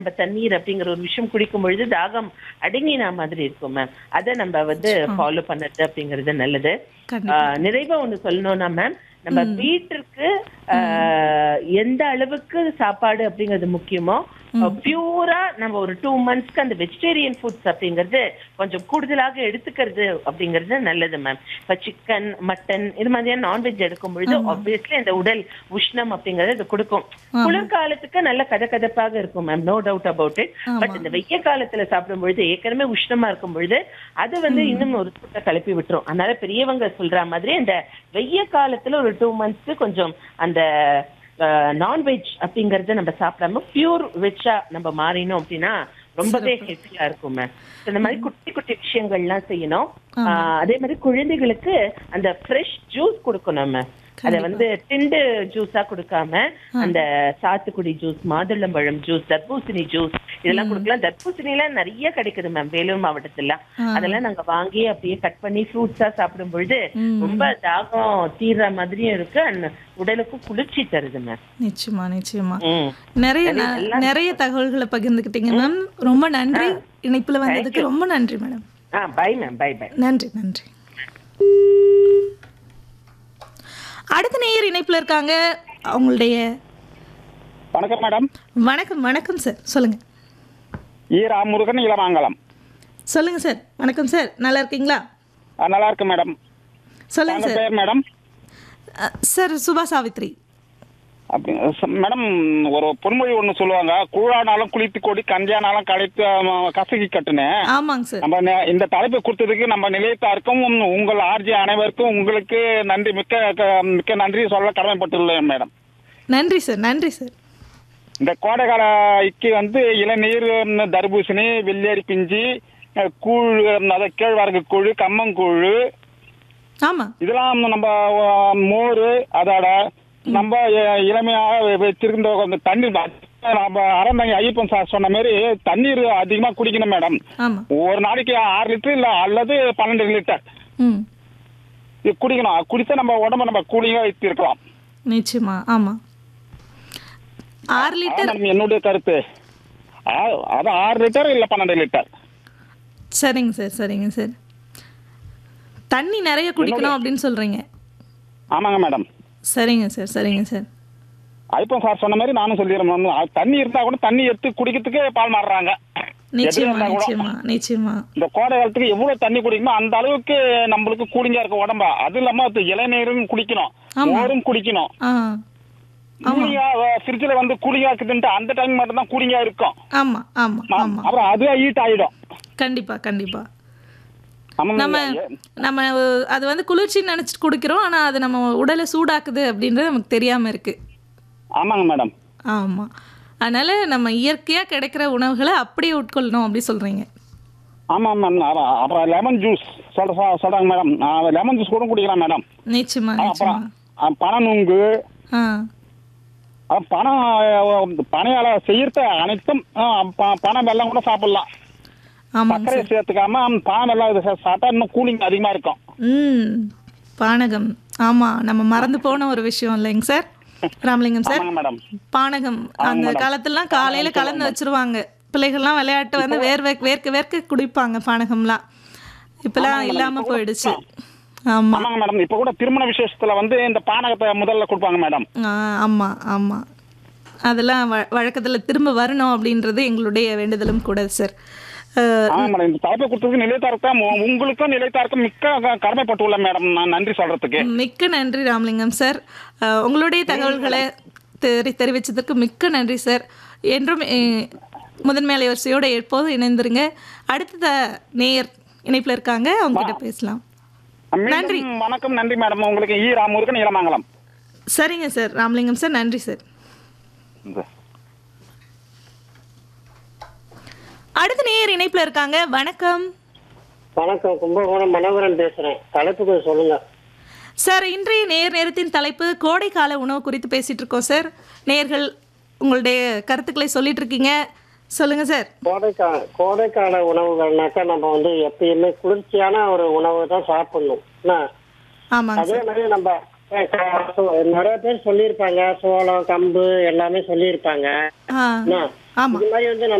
நம்ம தண்ணீர் அப்படிங்கிற ஒரு விஷயம் குடிக்கும் பொழுது தாகம் அடங்கினா மாதிரி இருக்கும் மேம் அதை நம்ம வந்து ஃபாலோ பண்ணது அப்படிங்கிறது நல்லது கண்டிப்பா ஆஹ் நிறைவா ஒண்ணு சொல்லணும்னா மேம் நம்ம வீட்டிற்கு ஆஹ் எந்த அளவுக்கு சாப்பாடு அப்படிங்கிறது முக்கியமோ பியூரா நம்ம ஒரு டூ மந்த்ஸ்க்கு அந்த வெஜிடேரியன் ஃபுட்ஸ் அப்படிங்கிறது கொஞ்சம் கூடுதலாக எடுத்துக்கிறது அப்படிங்கிறது நல்லது மேம் இப்ப சிக்கன் மட்டன் இது மாதிரியான நான்வெஜ் எடுக்கும் பொழுது ஆப்வியஸ்லி அந்த உடல் உஷ்ணம் அப்படிங்கறது இது கொடுக்கும் குளிர்காலத்துக்கு நல்ல கதகதப்பாக இருக்கும் ma'am no doubt about it but இந்த வெய்ய காலத்துல சாப்பிடும் பொழுது ஏற்கனவே உஷ்ணமா இருக்கும் பொழுது அது வந்து இன்னும் ஒரு சூட்டை கிளப்பி விட்டுரும் அதனால பெரியவங்க சொல்ற மாதிரி அந்த வெய்ய காலத்துல ஒரு டூ மந்த்ஸ்க்கு கொஞ்சம் அந்த நான்வெஜ் அப்படிங்கறத நம்ம சாப்பிடாம பியூர் வெஜ்ஜா நம்ம மாறினோம் அப்படின்னா ரொம்பவே ஹெல்த்தியா இருக்கும் மேம் இந்த மாதிரி குட்டி குட்டி விஷயங்கள்லாம் செய்யணும் ஆஹ் அதே மாதிரி குழந்தைகளுக்கு அந்த ஃப்ரெஷ் ஜூஸ் கொடுக்கணும் மேம் அத வந்து டிண்டு ஜூஸா கொடுக்காம அந்த சாத்துக்குடி ஜூஸ் மாதுளம்பழம் ஜூஸ் தர்பூசணி ஜூஸ் இதெல்லாம் கொடுக்கலாம் தர்பூசணி எல்லாம் நிறைய கிடைக்குது மேம் வேலூர் மாவட்டத்துல அதெல்லாம் நாங்க வாங்கி அப்படியே கட் பண்ணி ஃப்ரூட்ஸா சாப்பிடும் பொழுது ரொம்ப தாகம் தீர்ற மாதிரியும் இருக்கு and உடலுக்கும் குளிர்ச்சி தருது மேம் நிச்சயமா நிச்சயமா ம் நிறைய ந- நிறைய தகவல்களை பகிர்ந்துக்கிட்டீங்க மேம் ரொம்ப நன்றி இணைப்புல வந்ததுக்கு ரொம்ப நன்றி மேடம் ஆ பை மேம் பை பை நன்றி நன்றி அடுத்த நேயர் இணைப்புல இருக்காங்க அவங்களுடைய வணக்கம் மேடம் வணக்கம் வணக்கம் சார் சொல்லுங்க ஈ ராமுருகன் இளமாங்கலம் சொல்லுங்க சார் வணக்கம் சார் நல்லா இருக்கீங்களா ஆ, நல்லா இருக்கு மேடம் சொல்லுங்க உங்க சார் பேர் மேடம் அஹ், சார் சுபா சாவித்ரி அப்படி ச- மேடம் ஒரு பொன்மொழி ஒன்று சொல்லுவாங்க கூழானாலும் குளித்து கொடி கஞ்சானாலும் களைத்து ஆ, கசக்கி கட்டுன்னு ஆமாங்க சார் நம்ம நெ- இந்த தலைப்பை கொடுத்ததுக்கு நம்ம நிலையத்தாருக்கும் உங்கள் ஆர்ஜி அனைவருக்கும் உங்களுக்கு நன்றி மிக்க க- மிக்க நன்றி சொல்ல கடமைப்பட்டுள்ளேன் மேடம் நன்றி சார் நன்றி சார் இந்த கோடைக்கால இக்கு வந்து இளநீர் ம், தர்பூசணி வெள்ளேரி பிஞ்சி அஹ், கூழ் ம், அதாவது கேழ்வரகு கூழ் கம்மங்கூழ் ஆமா இதெல்லாம் நம்ம அஹ், மோர் அதோட நம்ம அஹ், இளமையாக வச்சிருந்த அந்த தண்ணீர் நம்ம அறந்தாங்க ஐயப்பன் சார் சொன்ன மாதிரி தண்ணீர் அதிகமாக குடிக்கணும் மேடம் ஆமா ஒரு நாளைக்கு ஆறு லிட்டர் இல்லை அல்லது பன்னெண்டு லிட்டர் ம் இது குடிக்கணும் குடித்தா நம்ம உடம்ப நம்ம கூலிங்காக வைத்திருக்கலாம் நிச்சயமா ஆமா ஆறு லிட்டர் அதான் மேடம் என்னுடைய கருத்து ஆ- அதான் ஆறு லிட்டர் இல்லை பன்னெண்டு லிட்டர் சரிங்க சார் சரிங்க சார் தண்ணி நிறைய குடிக்கணும் அப்படின்னு சொல்றீங்க ஆமாங்க மேடம் சரிங்க சார் சரிங்க சார் ஐப்பன் சார் சொன்ன மாதிரி நானும் சொல்லிடுறேன் மேம். தண்ணி இருந்தா கூட தண்ணி எடுத்து குடிக்கிறதுக்கு பால் மாறுறாங்க எது நிச்சயமா இருந்தா கூட. நிச்சயமா நிச்சயமா இந்த கோடை காலத்துக்கு எவ்வளவு தண்ணி குடிக்கணுமோ அந்த அளவுக்கு நம்மளுக்கு கூலிங்கா இருக்க உடம்பா அது இல்லாம அது இளநீரும் குடிக்கணும் ஆமா. மோரும் குடிக்கணும் ஆ கூலிங்கா ஃப்ரிட்ஜில் வந்து கூலிங்கா இருக்குதுன்ட்டு அந்த டைம் மட்டும் தான் கூலிங்கா இருக்கும் ஆமா ஆமா ஆ, ஆமா அப்புறம் அதுவே ஹீட் ஆயிடும் கண்டிப்பா கண்டிப்பா ஆமாங்க நம்ம ஐயா. நம்ம அது வந்து குளிர்ச்சின்னு நினைச்சிட்டு குடிக்கிறோம் ஆனா அது நம்ம உடலை சூடாக்குது அப்படின்றது நமக்கு தெரியாம இருக்கு ஆமாங்க மேடம் ஆமா அதனால நம்ம இயற்கையா கிடைக்கிற உணவுகளை அப்படியே உட்கொள்ளணும் அப்படி சொல்றீங்க ஆமா மேம் அப்புறம் அப்புறம் லெமன் ஜூஸ் சொல்ற சொ- சொல்றாங்க மேடம் லெமன் ஜூஸ் கூட குடிக்கலாம் மேடம் நிச்சயமா அப்புறம் நிச்சயமா ஆ, பனநுங்கு ஆ அப்புறம் பணம் அஹ், பனையால செய்யறது அனைத்தும் அஹ், ப- பனை வெல்லம் கூட சாப்பிடலாம் ஆமாங்க சர்க்கரை சார் சேர்த்துக்காம பனை வெல்லம் இது சா- சாப்பிட்டா இன்னும் கூலிங் அதிகமா இருக்கும் ம் பானகம் ஆமா நம்ம மறந்து போன ஒரு விஷயம் இல்லைங்க சார் ராமலிங்கம் சார் ஆமாங்க மேடம் பானகம் அந்த காலத்துலலாம் காலையில கலந்து வச்சிருவாங்க பிள்ளைகள்லாம் விளையாட்டு வந்து வேர்வை வேர்க்க வேர்க்க குடிப்பாங்க பானகம்லாம் இப்பெல்லாம் இல்லாம போயிடுச்சு ஆமா ஆமாங்க மேடம் இப்ப கூட திருமண விசேஷத்துல வந்து இந்த பானகத்தை முதல்ல கொடுப்பாங்க மேடம் ஆ, ஆமா ஆமா அதெல்லாம் வ வழக்கத்துல திரும்ப வரணும் அப்படின்றது எங்களுடைய வேண்டுதலும் கூட சார் அஹ், ஆமா மேடம் இந்த தலைப்பை கொடுத்ததுக்கு நிலையத்தாருக்கும் உ- உங்களுக்கும் நிலையத்தாருக்கும் மிக்க க- கடமைப்பட்டுள்ள மேடம் நான் நன்றி சொல்றதுக்கு மிக்க நன்றி ராமலிங்கம் சார் அஹ், உங்களுடைய தகவல்களை தெரி தெரிவித்ததற்கு மிக்க நன்றி சார் என்றும் அஹ், முதன்மை அலைவரிசையோடு எப்போதும் இணைந்திருங்க அடுத்த நேயர் இணைப்பில் இருக்காங்க அவங்க கிட்ட பேசலாம் மீண்டும் வணக்கம் நன்றி மேடம் உங்களுக்கு ஈ ராமுருகன் இளமங்கலம் சரிங்க சார் ராமலிங்கம் சார் நன்றி சார் இந்த. அடுத்த நேயர் இணைப்பில் இருக்காங்க வணக்கம் வணக்கம் கும்பகோணம் மனோகரன் பேசுறேன் தலைப்புக்கு சொல்லுங்க சார் இன்றைய நேர் நேரத்தின் தலைப்பு கோடைக்கால உணவு குறித்து பேசிட்டு இருக்கோம் சார் நேர்கள் உங்களுடைய கருத்துக்களை சொல்லிட்டு இருக்கீங்க சொல்லுங்க சார் கோடைக்கால கோடைக்கால உணவுகள்னாக்கா நம்ம வந்து எப்பயுமே குளிர்ச்சியான ஒரு உணவு தான் சாப்பிடணும் என்ன? ஆமாங்க அதே சார் மாதிரி நம்ம அஹ், க- சோ- நிறைய பேர் சொல்லியிருப்பாங்க சோளம் கம்பு எல்லாமே சொல்லியிருப்பாங்க ஆ என்ன? ஆமா இது மாதிரி வந்து